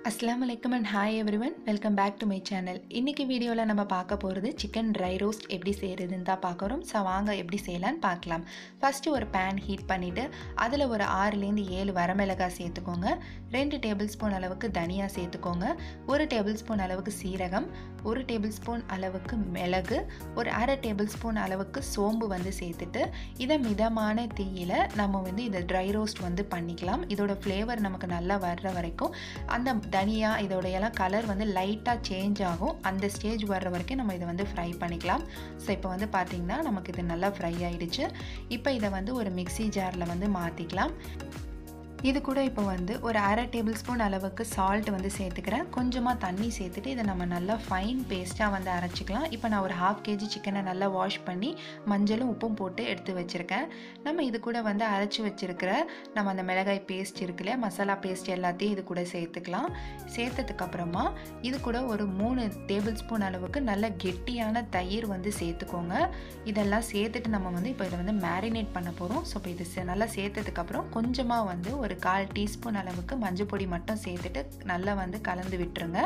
அஸ்லாம் வலைக்கம் and hi everyone welcome back to my channel இன்றைக்கி வீடியோவில் நம்ம பார்க்க போகிறது சிக்கன் ட்ரை ரோஸ்ட் எப்படி செய்கிறதுன்னு தான் பார்க்குறோம் ஸோ வாங்க எப்படி செய்யலான்னு பார்க்கலாம் ஃபஸ்ட்டு ஒரு பேன் ஹீட் பண்ணிவிட்டு அதில் ஒரு ஆறுலேருந்து ஏழு வரமிளகாய் சேர்த்துக்கோங்க ரெண்டு டேபிள் ஸ்பூன் அளவுக்கு தனியா சேர்த்துக்கோங்க ஒரு டேபிள் ஸ்பூன் அளவுக்கு சீரகம் ஒரு டேபிள் ஸ்பூன் அளவுக்கு மிளகு ஒரு அரை டேபிள் ஸ்பூன் அளவுக்கு சோம்பு வந்து சேர்த்துட்டு இதை மிதமான தீயில் நம்ம வந்து இதை ட்ரை ரோஸ்ட் வந்து பண்ணிக்கலாம் இதோட ஃப்ளேவர் நமக்கு நல்லா வர்ற வரைக்கும் அந்த தனியா இதோட எல்லாம் கலர் வந்து லைட்டாக சேஞ்ச் ஆகும் அந்த ஸ்டேஜ் வர்ற வரைக்கும் நம்ம இதை வந்து ஃப்ரை பண்ணிக்கலாம் ஸோ இப்போ வந்து பார்த்திங்கன்னா நமக்கு இது நல்லா ஃப்ரை ஆகிடுச்சு இப்போ இதை வந்து ஒரு மிக்சி ஜாரில் வந்து மாற்றிக்கலாம் இது கூட இப்போ வந்து ஒரு அரை டேபிள் ஸ்பூன் அளவுக்கு சால்ட் வந்து சேர்த்துக்கிறேன் கொஞ்சமாக தண்ணி சேர்த்துட்டு இதை நம்ம நல்லா ஃபைன் பேஸ்ட்டாக வந்து அரைச்சிக்கலாம் இப்போ நான் ஒரு ஹாஃப் கேஜி சிக்கனை நல்லா வாஷ் பண்ணி மஞ்சளும் உப்பும் போட்டு எடுத்து வச்சுருக்கேன் நம்ம இது கூட வந்து அரைச்சி வச்சுருக்கிற நம்ம அந்த மிளகாய் பேஸ்ட் இருக்கு இல்லையா மசாலா பேஸ்ட் எல்லாத்தையும் இது கூட சேர்த்துக்கலாம் சேர்த்ததுக்கப்புறமா இது கூட ஒரு மூணு டேபிள் ஸ்பூன் அளவுக்கு நல்ல கெட்டியான தயிர் வந்து சேர்த்துக்கோங்க இதெல்லாம் சேர்த்துட்டு நம்ம வந்து இப்போ இதை வந்து மேரினேட் பண்ண போகிறோம் ஸோ இப்போ இது நல்லா சேர்த்ததுக்கப்புறம் கொஞ்சமாக வந்து ஒரு கால் டீஸ்பூன் அளவுக்கு மஞ்சள் பொடி மட்டும் சேர்த்துட்டு நல்லா வந்து கலந்து விட்டுருங்க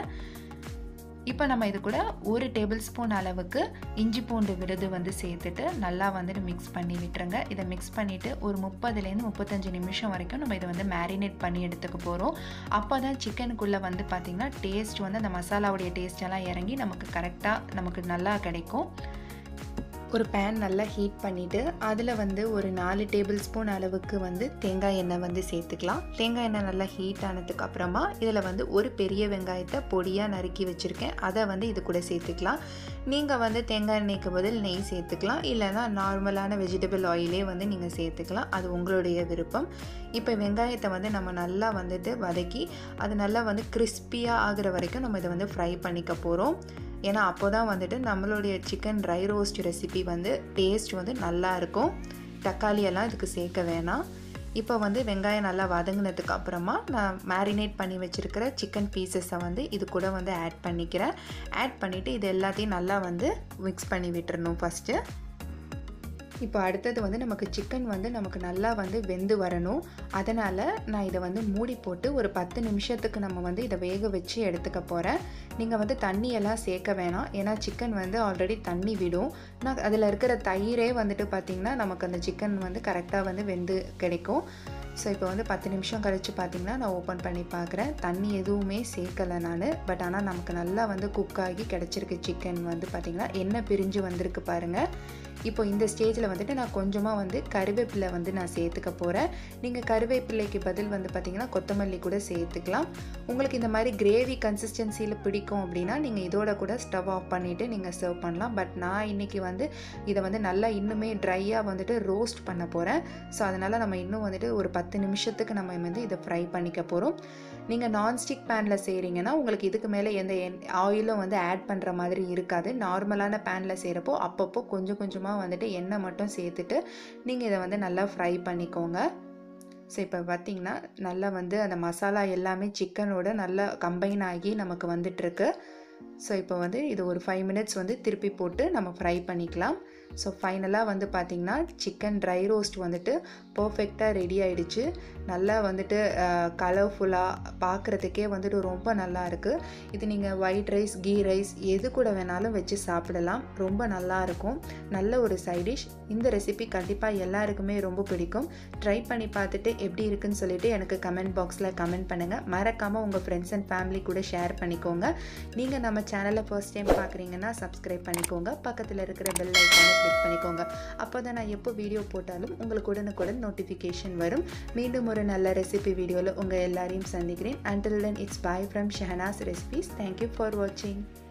இப்போ நம்ம இது கூட ஒரு டேபிள் ஸ்பூன் அளவுக்கு இஞ்சி பூண்டு விருது வந்து சேர்த்துட்டு நல்லா வந்துட்டு மிக்ஸ் பண்ணி விட்டுருங்க இதை மிக்ஸ் பண்ணிவிட்டு ஒரு முப்பதுலேருந்து முப்பத்தஞ்சு நிமிஷம் வரைக்கும் நம்ம இதை வந்து மேரினேட் பண்ணி எடுத்துக்க போகிறோம் அப்போ தான் சிக்கனுக்குள்ளே வந்து பார்த்திங்கன்னா டேஸ்ட் வந்து அந்த மசாலாவுடைய டேஸ்ட் எல்லாம் இறங்கி நமக்கு கரெக்டாக நமக்கு நல்லா கிடைக்கும் ஒரு பேன் நல்லா ஹீட் பண்ணிவிட்டு அதில் வந்து ஒரு நாலு டேபிள் ஸ்பூன் அளவுக்கு வந்து தேங்காய் எண்ணெய் வந்து சேர்த்துக்கலாம் தேங்காய் எண்ணெய் நல்லா ஹீட் ஆனதுக்கு அப்புறமா இதில் வந்து ஒரு பெரிய வெங்காயத்தை பொடியாக நறுக்கி வச்சுருக்கேன் அதை வந்து இது கூட சேர்த்துக்கலாம் நீங்கள் வந்து தேங்காய் எண்ணெய்க்கு பதில் நெய் சேர்த்துக்கலாம் இல்லைனா நார்மலான வெஜிடபிள் ஆயிலே வந்து நீங்கள் சேர்த்துக்கலாம் அது உங்களுடைய விருப்பம் இப்போ வெங்காயத்தை வந்து நம்ம நல்லா வந்துட்டு வதக்கி அது நல்லா வந்து கிறிஸ்பியாக ஆகிற வரைக்கும் நம்ம இதை வந்து ஃப்ரை பண்ணிக்க போகிறோம் ஏன்னா அப்போ தான் வந்துட்டு நம்மளுடைய சிக்கன் ட்ரை ரோஸ்ட் ரெசிபி வந்து டேஸ்ட் வந்து நல்லா இருக்கும் தக்காளி எல்லாம் இதுக்கு சேர்க்க வேணாம் இப்போ வந்து வெங்காயம் நல்லா வதங்கினதுக்கு அப்புறமா நான் மேரினேட் பண்ணி வச்சுருக்கிற சிக்கன் பீசஸை வந்து இது கூட வந்து ஆட் பண்ணிக்கிறேன் ஆட் பண்ணிவிட்டு இது எல்லாத்தையும் நல்லா வந்து மிக்ஸ் பண்ணி விட்டுறணும் ஃபஸ்ட்டு இப்போ அடுத்தது வந்து நமக்கு சிக்கன் வந்து நமக்கு நல்லா வந்து வெந்து வரணும் அதனால் நான் இதை வந்து மூடி போட்டு ஒரு பத்து நிமிஷத்துக்கு நம்ம வந்து இதை வேக வச்சு எடுத்துக்க போகிறேன் நீங்கள் வந்து தண்ணியெல்லாம் சேர்க்க வேணாம் ஏன்னா சிக்கன் வந்து ஆல்ரெடி தண்ணி விடும் நான் அதில் இருக்கிற தயிரே வந்துட்டு பார்த்திங்கன்னா நமக்கு அந்த சிக்கன் வந்து கரெக்டாக வந்து வெந்து கிடைக்கும் ஸோ இப்போ வந்து பத்து நிமிஷம் கழித்து பார்த்திங்கன்னா நான் ஓப்பன் பண்ணி பார்க்குறேன் தண்ணி எதுவுமே சேர்க்கலை நான் பட் ஆனால் நமக்கு நல்லா வந்து குக் ஆகி கிடச்சிருக்கு சிக்கன் வந்து பார்த்திங்கன்னா எண்ணெய் பிரிஞ்சு வந்திருக்கு பாருங்கள் இப்போ இந்த ஸ்டேஜில் வந்துட்டு நான் கொஞ்சமாக வந்து கருவேப்பிலை வந்து நான் சேர்த்துக்க போகிறேன் நீங்கள் கருவேப்பிலைக்கு பதில் வந்து பார்த்திங்கன்னா கொத்தமல்லி கூட சேர்த்துக்கலாம் உங்களுக்கு இந்த மாதிரி கிரேவி கன்சிஸ்டன்சியில் பிடிக்கும் அப்படின்னா நீங்கள் இதோட கூட ஸ்டவ் ஆஃப் பண்ணிவிட்டு நீங்கள் சர்வ் பண்ணலாம் பட் நான் இன்றைக்கி வந்து இதை வந்து நல்லா இன்னுமே ட்ரையாக வந்துட்டு ரோஸ்ட் பண்ண போகிறேன் ஸோ அதனால் நம்ம இன்னும் வந்துட்டு ஒரு பத்து நிமிஷத்துக்கு நம்ம வந்து இதை ஃப்ரை பண்ணிக்க போகிறோம் நீங்கள் நான்ஸ்டிக் பேனில் செய்கிறீங்கன்னா உங்களுக்கு இதுக்கு மேலே எந்த எண் ஆயிலும் வந்து ஆட் பண்ணுற மாதிரி இருக்காது நார்மலான பேனில் செய்கிறப்போ அப்பப்போ கொஞ்சம் கொஞ்சமாக வந்துட்டு எண்ணெய் மட்டும் சேர்த்துட்டு நீங்கள் இதை வந்து நல்லா ஃப்ரை பண்ணிக்கோங்க ஸோ இப்போ பார்த்திங்கன்னா நல்லா வந்து அந்த மசாலா எல்லாமே சிக்கனோட நல்லா கம்பைன் ஆகி நமக்கு வந்துட்டுருக்கு ஸோ இப்போ வந்து இது ஒரு ஃபைவ் மினிட்ஸ் வந்து திருப்பி போட்டு நம்ம ஃப்ரை பண்ணிக்கலாம் ஸோ ஃபைனலாக வந்து பார்த்திங்கன்னா சிக்கன் ட்ரை ரோஸ்ட் வந்துட்டு பர்ஃபெக்டாக ரெடி ஆகிடுச்சு நல்லா வந்துட்டு கலர்ஃபுல்லாக பார்க்குறதுக்கே வந்துட்டு ரொம்ப நல்லா இருக்குது இது நீங்கள் ஒயிட் ரைஸ் கீ ரைஸ் எது கூட வேணாலும் வச்சு சாப்பிடலாம் ரொம்ப நல்லா இருக்கும் நல்ல ஒரு சைடிஷ் இந்த ரெசிபி கண்டிப்பாக எல்லாருக்குமே ரொம்ப பிடிக்கும் ட்ரை பண்ணி பார்த்துட்டு எப்படி இருக்குன்னு சொல்லிட்டு எனக்கு கமெண்ட் பாக்ஸில் கமெண்ட் பண்ணுங்கள் மறக்காமல் உங்கள் ஃப்ரெண்ட்ஸ் அண்ட் ஃபேமிலி கூட ஷேர் பண்ணிக்கோங்க நீங்கள் நம்ம சேனலை ஃபர்ஸ்ட் டைம் பார்க்குறீங்கன்னா சப்ஸ்கிரைப் பண்ணிக்கோங்க பக்கத்தில் இருக்கிற பெல் ஐக்கானை கிளிக் பண்ணிக்கோங்க அப்போ தான் நான் எப்போ வீடியோ போட்டாலும் உங்களுக்கு உடனுக்குடன் நோட்டிஃபிகேஷன் வரும் மீண்டும் ஒரு நல்ல ரெசிபி வீடியோவில் உங்கள் எல்லாரையும் சந்திக்கிறேன் until then it's bye from Shahnaz recipes thank you for வாட்சிங்